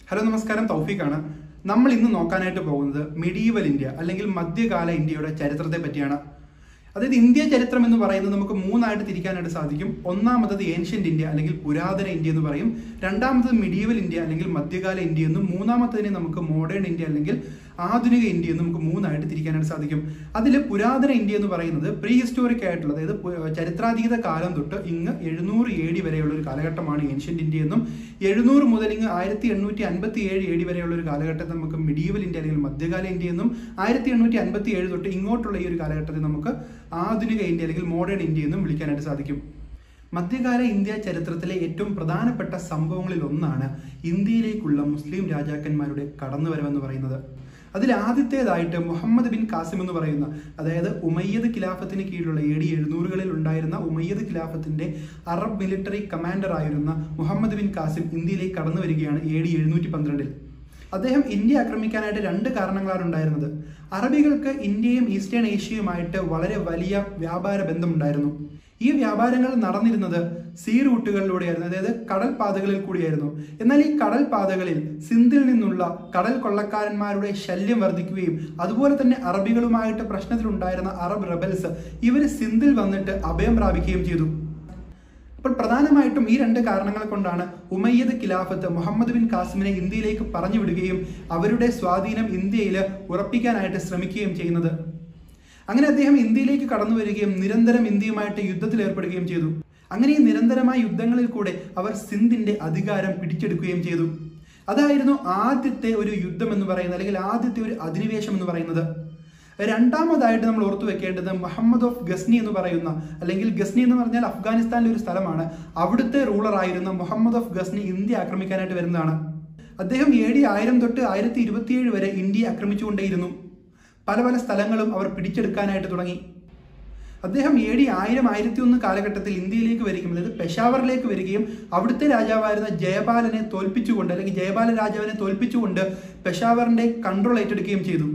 hello നമസ്കാരം തൗഫീഖാണ് നമ്മൾ ഇന്ന് നോക്കാനായിട്ട് പോകുന്നത് മിഡീവൽ ഇന്ത്യ അല്ലെങ്കിൽ മധ്യകാല ഇന്ത്യയുടെ ചരിത്രത്തെ പറ്റിയാണ് അതായത് ഇന്ത്യ ചരിത്രം എന്ന് പറയുന്നത് നമുക്ക് മൂന്നായിട്ട് തിരിക്കാനായിട്ട് സാധിക്കും ഒന്നാമത്തത് ഏൻഷ്യന്റ് ഇന്ത്യ അല്ലെങ്കിൽ പുരാതന ഇന്ത്യ എന്ന് പറയും രണ്ടാമത്തത് മിഡീവൽ ഇന്ത്യ അല്ലെങ്കിൽ മധ്യകാല ഇന്ത്യ എന്നും മൂന്നാമത്തതിനെ നമുക്ക് മോഡേൺ ഇന്ത്യ അല്ലെങ്കിൽ ആധുനിക ഇന്ത്യ എന്നും നമുക്ക് മൂന്നായിട്ട് തിരിക്കാനായിട്ട് സാധിക്കും അതിൽ പുരാതന ഇന്ത്യ എന്ന് പറയുന്നത് പ്രീ ഹിസ്റ്റോറിക് ആയിട്ടുള്ള അതായത് പു- ചരിത്രാതീത കാലം തൊട്ട് ഇങ്ങ് എഴുന്നൂറ് എ ഡി വരെയുള്ള ഒരു കാലഘട്ടമാണ് ഏൻഷ്യന്റ് ഇന്ത്യ എന്നും എഴുന്നൂറ് മുതൽ ഇങ്ങ് ആയിരത്തി എണ്ണൂറ്റി അൻപത്തി ഏഴ് എ ഡി വരെയുള്ള ഒരു കാലഘട്ടത്തെ നമുക്ക് മിഡീവൽ ഇന്ത്യ അല്ലെങ്കിൽ മധ്യകാല ഇന്ത്യ എന്നും ആയിരത്തി എണ്ണൂറ്റി അൻപത്തി ഏഴ് തൊട്ട് ഇങ്ങോട്ടുള്ള ഈ ഒരു കാലഘട്ടത്തെ നമുക്ക് ആധുനിക ഇന്ത്യ അല്ലെങ്കിൽ മോഡേൺ ഇന്ത്യ എന്നും വിളിക്കാനായിട്ട് സാധിക്കും മധ്യകാല ഇന്ത്യ ചരിത്രത്തിലെ ഏറ്റവും പ്രധാനപ്പെട്ട സംഭവങ്ങളിൽ ഒന്നാണ് ഇന്ത്യയിലേക്കുള്ള മുസ്ലിം രാജാക്കന്മാരുടെ കടന്നുവരവെന്ന് പറയുന്നത് അതിൽ ആദ്യത്തേതായിട്ട് മുഹമ്മദ് ബിൻ കാസിം എന്ന് പറയുന്ന അതായത് ഉമയ്യദ് ഖിലാഫത്തിന് കീഴിലുള്ള എ ഡി എഴുന്നൂറുകളിൽ ഉണ്ടായിരുന്ന ഉമയ്യദ് ഖിലാഫത്തിന്റെ അറബ് മിലിറ്ററി കമാൻഡർ ആയിരുന്ന മുഹമ്മദ് ബിൻ കാസിം ഇന്ത്യയിലേക്ക് കടന്നു വരികയാണ് എ ഡി എഴുന്നൂറ്റി പന്ത്രണ്ടിൽ അദ്ദേഹം ഇന്ത്യ ആക്രമിക്കാനായിട്ട് രണ്ട് കാരണങ്ങളാണ് ഉണ്ടായിരുന്നത് അറബികൾക്ക് ഇന്ത്യയും ഈസ്റ്റേൺ ഏഷ്യയുമായിട്ട് വളരെ വലിയ വ്യാപാര ബന്ധമുണ്ടായിരുന്നു ഈ വ്യാപാരങ്ങൾ നടന്നിരുന്നത് സീ റൂട്ടുകളിലൂടെയായിരുന്നു അതായത് കടൽ പാതകളിൽ കൂടിയായിരുന്നു എന്നാൽ ഈ കടൽ പാതകളിൽ സിന്ധിൽ നിന്നുള്ള കടൽ കൊള്ളക്കാരന്മാരുടെ ശല്യം വർദ്ധിക്കുകയും അതുപോലെ തന്നെ അറബികളുമായിട്ട് പ്രശ്നത്തിലുണ്ടായിരുന്ന അറബ് റബൽസ് ഇവർ സിന്ധിൽ വന്നിട്ട് അഭയം പ്രാപിക്കുകയും ചെയ്തു അപ്പോൾ പ്രധാനമായിട്ടും ഈ രണ്ട് കാരണങ്ങൾ കൊണ്ടാണ് ഉമയ്യദ് ഖിലാഫത്ത് മുഹമ്മദ് ബിൻ കാസിമിനെ ഇന്ത്യയിലേക്ക് പറഞ്ഞു വിടുകയും അവരുടെ സ്വാധീനം ഇന്ത്യയിൽ ഉറപ്പിക്കാനായിട്ട് ശ്രമിക്കുകയും ചെയ്യുന്നത് അങ്ങനെ അദ്ദേഹം ഇന്ത്യയിലേക്ക് കടന്നു വരികയും നിരന്തരം ഇന്ത്യയുമായിട്ട് യുദ്ധത്തിൽ ഏർപ്പെടുകയും ചെയ്തു അങ്ങനെ ഈ നിരന്തരമായ യുദ്ധങ്ങളിൽ കൂടെ അവർ സിന്ധിന്റെ അധികാരം പിടിച്ചെടുക്കുകയും ചെയ്തു അതായിരുന്നു ആദ്യത്തെ ഒരു യുദ്ധം എന്ന് പറയുന്നത് അല്ലെങ്കിൽ ആദ്യത്തെ ഒരു അധിനിവേശം എന്ന് പറയുന്നത് രണ്ടാമതായിട്ട് നമ്മൾ ഓർത്തു വെക്കേണ്ടത് മുഹമ്മദ് ഓഫ് ഗസ്നി എന്ന് പറയുന്ന അല്ലെങ്കിൽ ഗസ്നി എന്ന് പറഞ്ഞാൽ അഫ്ഗാനിസ്ഥാനിലെ ഒരു സ്ഥലമാണ് അവിടുത്തെ റൂളർ ആയിരുന്ന മുഹമ്മദ് ഓഫ് ഗസ്നി ഇന്ത്യ ആക്രമിക്കാനായിട്ട് വരുന്നതാണ് അദ്ദേഹം എ ഡി ആയിരം തൊട്ട് ആയിരത്തി ഇരുപത്തിയേഴ് വരെ ഇന്ത്യയെ ആക്രമിച്ചുകൊണ്ടേയിരുന്നു പല പല സ്ഥലങ്ങളും അവർ പിടിച്ചെടുക്കാനായിട്ട് തുടങ്ങി അദ്ദേഹം എ ഡി ആയിരം ആയിരത്തി ഒന്ന് കാലഘട്ടത്തിൽ ഇന്ത്യയിലേക്ക് വരികയും അതായത് പെഷാവറിലേക്ക് വരികയും അവിടുത്തെ രാജാവായിരുന്ന ജയപാലനെ തോൽപ്പിച്ചുകൊണ്ട് അല്ലെങ്കിൽ ജയപാല രാജാവിനെ തോൽപ്പിച്ചുകൊണ്ട് പെഷാവറിന്റെ കൺട്രോൾ ഏറ്റെടുക്കുകയും ചെയ്തു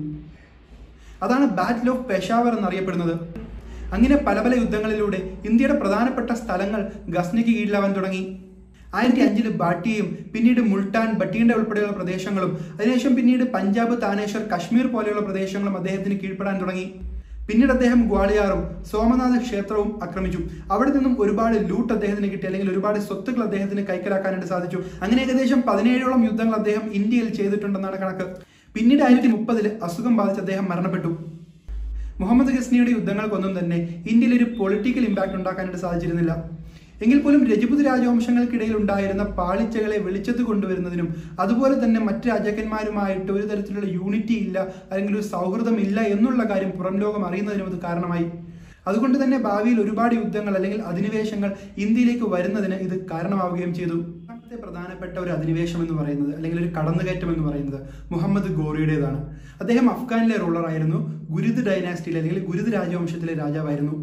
അതാണ് ബാറ്റിൽ ഓഫ് പെഷാവർ എന്നറിയപ്പെടുന്നത് അങ്ങനെ പല പല യുദ്ധങ്ങളിലൂടെ ഇന്ത്യയുടെ പ്രധാനപ്പെട്ട സ്ഥലങ്ങൾ ഗസ്നിക്ക് കീഴിലാവാൻ തുടങ്ങി ആയിരത്തി അഞ്ചില് ബാട്ടിയും പിന്നീട് മുൾട്ടാൻ ബട്ടീണ്ട ഉൾപ്പെടെയുള്ള പ്രദേശങ്ങളും അതിനുശേഷം പിന്നീട് പഞ്ചാബ് താനേശ്വർ കശ്മീർ പോലെയുള്ള പ്രദേശങ്ങളും അദ്ദേഹത്തിന് കീഴ്പ്പെടാൻ തുടങ്ങി പിന്നീട് അദ്ദേഹം ഗ്വാളിയാറും സോമനാഥ ക്ഷേത്രവും ആക്രമിച്ചു അവിടെ നിന്നും ഒരുപാട് ലൂട്ട് അദ്ദേഹത്തിന് കിട്ടി അല്ലെങ്കിൽ ഒരുപാട് സ്വത്തുക്കൾ അദ്ദേഹത്തിന് കൈക്കലാക്കാനായിട്ട് സാധിച്ചു അങ്ങനെ ഏകദേശം പതിനേഴോളം യുദ്ധങ്ങൾ അദ്ദേഹം ഇന്ത്യയിൽ ചെയ്തിട്ടുണ്ടെന്നാണ് കണക്ക് പിന്നീട് ആയിരത്തി മുപ്പതിൽ അസുഖം ബാധിച്ച് അദ്ദേഹം മരണപ്പെട്ടു മുഹമ്മദ് ഗസ്നിയുടെ യുദ്ധങ്ങൾക്കൊന്നും തന്നെ ഇന്ത്യയിൽ ഒരു പൊളിറ്റിക്കൽ ഇമ്പാക്ട് ഉണ്ടാക്കാനായിട്ട് സാധിച്ചിരുന്നില്ല എങ്കിൽ പോലും രജപുത് രാജവംശങ്ങൾക്കിടയിൽ ഉണ്ടായിരുന്ന പാളിച്ചകളെ വെളിച്ചത്ത് കൊണ്ടുവരുന്നതിനും അതുപോലെ തന്നെ മറ്റ് രാജാക്കന്മാരുമായിട്ട് ഒരു തരത്തിലുള്ള യൂണിറ്റി ഇല്ല അല്ലെങ്കിൽ ഒരു സൗഹൃദം ഇല്ല എന്നുള്ള കാര്യം പുറം ലോകം അറിയുന്നതിനും അത് കാരണമായി അതുകൊണ്ട് തന്നെ ഭാവിയിൽ ഒരുപാട് യുദ്ധങ്ങൾ അല്ലെങ്കിൽ അധിനിവേശങ്ങൾ ഇന്ത്യയിലേക്ക് വരുന്നതിന് ഇത് കാരണമാവുകയും ചെയ്തു രണ്ടാമത്തെ പ്രധാനപ്പെട്ട ഒരു അധിനിവേശം എന്ന് പറയുന്നത് അല്ലെങ്കിൽ ഒരു കടന്നുകയറ്റം എന്ന് പറയുന്നത് മുഹമ്മദ് ഗോറിയുടേതാണ് അദ്ദേഹം അഫ്ഗാനിലെ റൂളറായിരുന്നു ഗുരുദ് ഡൈനാസ്റ്റിയിലെ അല്ലെങ്കിൽ ഗുരുദ് രാജവംശത്തിലെ രാജാവായിരുന്നു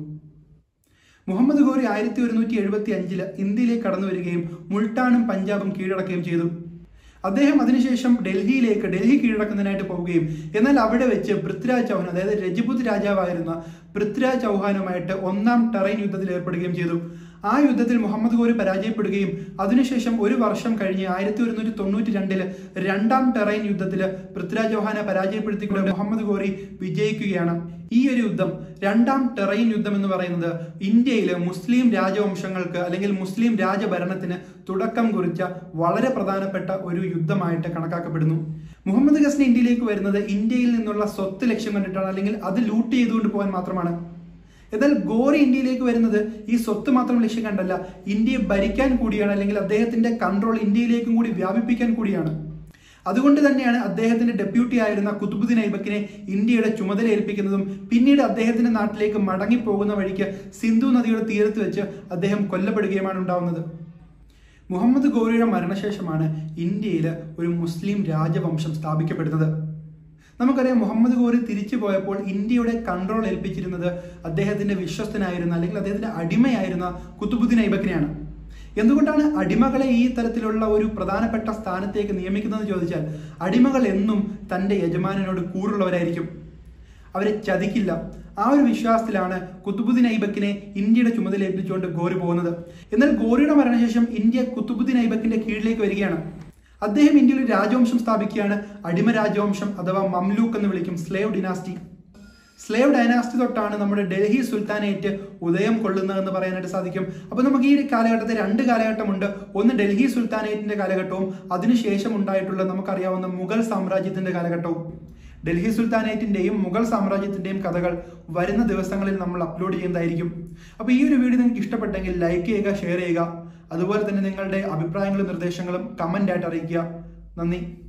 മുഹമ്മദ് ഗോറി ആയിരത്തി ഒരുന്നൂറ്റി എഴുപത്തി അഞ്ചില് ഇന്ത്യയിലേക്ക് കടന്നു വരികയും മുൾട്ടാനും പഞ്ചാബും കീഴടക്കുകയും ചെയ്തു അദ്ദേഹം അതിനുശേഷം ഡൽഹിയിലേക്ക് ഡൽഹി കീഴടക്കുന്നതിനായിട്ട് പോവുകയും എന്നാൽ അവിടെ വെച്ച് പൃഥ്വിരാജ് ചൗഹാൻ അതായത് രജപുത് രാജാവായിരുന്ന പൃഥ്വിരാജ് ചൗഹാനുമായിട്ട് ഒന്നാം ടെറൈൻ യുദ്ധത്തിൽ ഏർപ്പെടുകയും ചെയ്തു ആ യുദ്ധത്തിൽ മുഹമ്മദ് ഗോരി പരാജയപ്പെടുകയും അതിനുശേഷം ഒരു വർഷം കഴിഞ്ഞ് ആയിരത്തി ഒരുന്നൂറ്റി തൊണ്ണൂറ്റി രണ്ടില് രണ്ടാം ടെറൈൻ യുദ്ധത്തിൽ പൃഥ്വിരാജ് ചൗഹാനെ പരാജയപ്പെടുത്തിക്കൊണ്ട് മുഹമ്മദ് ഗോറി വിജയിക്കുകയാണ് ഈ ഒരു യുദ്ധം രണ്ടാം ടെറൈൻ യുദ്ധം എന്ന് പറയുന്നത് ഇന്ത്യയിലെ മുസ്ലിം രാജവംശങ്ങൾക്ക് അല്ലെങ്കിൽ മുസ്ലിം രാജഭരണത്തിന് തുടക്കം കുറിച്ച വളരെ പ്രധാനപ്പെട്ട ഒരു യുദ്ധമായിട്ട് കണക്കാക്കപ്പെടുന്നു മുഹമ്മദ് ഗസ്നി ഇന്ത്യയിലേക്ക് വരുന്നത് ഇന്ത്യയിൽ നിന്നുള്ള സ്വത്ത് ലക്ഷ്യം കണ്ടിട്ടാണ് അല്ലെങ്കിൽ അത് ലൂട്ട് ചെയ്തുകൊണ്ട് പോകാൻ മാത്രമാണ് എന്നാൽ ഗോറി ഇന്ത്യയിലേക്ക് വരുന്നത് ഈ സ്വത്ത് മാത്രം ലക്ഷ്യം കണ്ടല്ല ഇന്ത്യയെ ഭരിക്കാൻ കൂടിയാണ് അല്ലെങ്കിൽ അദ്ദേഹത്തിന്റെ കൺട്രോൾ ഇന്ത്യയിലേക്കും കൂടി വ്യാപിപ്പിക്കാൻ കൂടിയാണ് അതുകൊണ്ട് തന്നെയാണ് അദ്ദേഹത്തിന്റെ ഡെപ്യൂട്ടി ആയിരുന്ന കുത്തുബുദ്ദീൻ ഐബക്കിനെ ഇന്ത്യയുടെ ചുമതല ഏൽപ്പിക്കുന്നതും പിന്നീട് അദ്ദേഹത്തിന്റെ നാട്ടിലേക്ക് മടങ്ങിപ്പോകുന്ന വഴിക്ക് സിന്ധു നദിയുടെ തീരത്ത് വെച്ച് അദ്ദേഹം കൊല്ലപ്പെടുകയുമാണ് ഉണ്ടാവുന്നത് മുഹമ്മദ് ഗോറിയുടെ മരണശേഷമാണ് ഇന്ത്യയിൽ ഒരു മുസ്ലിം രാജവംശം സ്ഥാപിക്കപ്പെടുന്നത് നമുക്കറിയാം മുഹമ്മദ് ഗോറി തിരിച്ചു പോയപ്പോൾ ഇന്ത്യയുടെ കൺട്രോൾ ഏൽപ്പിച്ചിരുന്നത് അദ്ദേഹത്തിന്റെ വിശ്വസ്തനായിരുന്ന അല്ലെങ്കിൽ അദ്ദേഹത്തിന്റെ അടിമയായിരുന്ന കുത്തുബുദ്ദീൻ ഐബക്കിനെയാണ് എന്തുകൊണ്ടാണ് അടിമകളെ ഈ തരത്തിലുള്ള ഒരു പ്രധാനപ്പെട്ട സ്ഥാനത്തേക്ക് നിയമിക്കുന്നതെന്ന് ചോദിച്ചാൽ അടിമകൾ എന്നും തന്റെ യജമാനനോട് കൂറുള്ളവരായിരിക്കും അവരെ ചതിക്കില്ല ആ ഒരു വിശ്വാസത്തിലാണ് കുത്തുബുദ്ദീൻ ഐബക്കിനെ ഇന്ത്യയുടെ ചുമതല ഏൽപ്പിച്ചുകൊണ്ട് ഗോറി പോകുന്നത് എന്നാൽ ഗോറിയുടെ മരണശേഷം ഇന്ത്യ കുത്തുബുദ്ദീൻ ഐബക്കിന്റെ കീഴിലേക്ക് വരികയാണ് അദ്ദേഹം ഇന്ത്യയിൽ ഒരു രാജവംശം സ്ഥാപിക്കുകയാണ് അടിമ രാജവംശം അഥവാ മംലൂക്ക് എന്ന് വിളിക്കും സ്ലേവ് ഡിനാസ്റ്റി സ്ലേവ് ഡൈനാസ്റ്റി തൊട്ടാണ് നമ്മുടെ ഡൽഹി സുൽത്താനേറ്റ് ഉദയം കൊള്ളുന്നതെന്ന് പറയാനായിട്ട് സാധിക്കും അപ്പൊ നമുക്ക് ഈ കാലഘട്ടത്തെ രണ്ട് കാലഘട്ടമുണ്ട് ഒന്ന് ഡൽഹി സുൽത്താനേറ്റിന്റെ കാലഘട്ടവും അതിനുശേഷം ഉണ്ടായിട്ടുള്ള നമുക്കറിയാവുന്ന മുഗൾ സാമ്രാജ്യത്തിന്റെ കാലഘട്ടവും ഡൽഹി സുൽത്താനേറ്റിന്റെയും മുഗൾ സാമ്രാജ്യത്തിന്റെയും കഥകൾ വരുന്ന ദിവസങ്ങളിൽ നമ്മൾ അപ്ലോഡ് ചെയ്യുന്നതായിരിക്കും അപ്പൊ ഈ ഒരു വീഡിയോ നിങ്ങൾക്ക് ഇഷ്ടപ്പെട്ടെങ്കിൽ ലൈക്ക് ചെയ്യുക ഷെയർ ചെയ്യുക അതുപോലെ തന്നെ നിങ്ങളുടെ അഭിപ്രായങ്ങളും നിർദ്ദേശങ്ങളും കമന്റ് ആയിട്ട് അറിയിക്കുക നന്ദി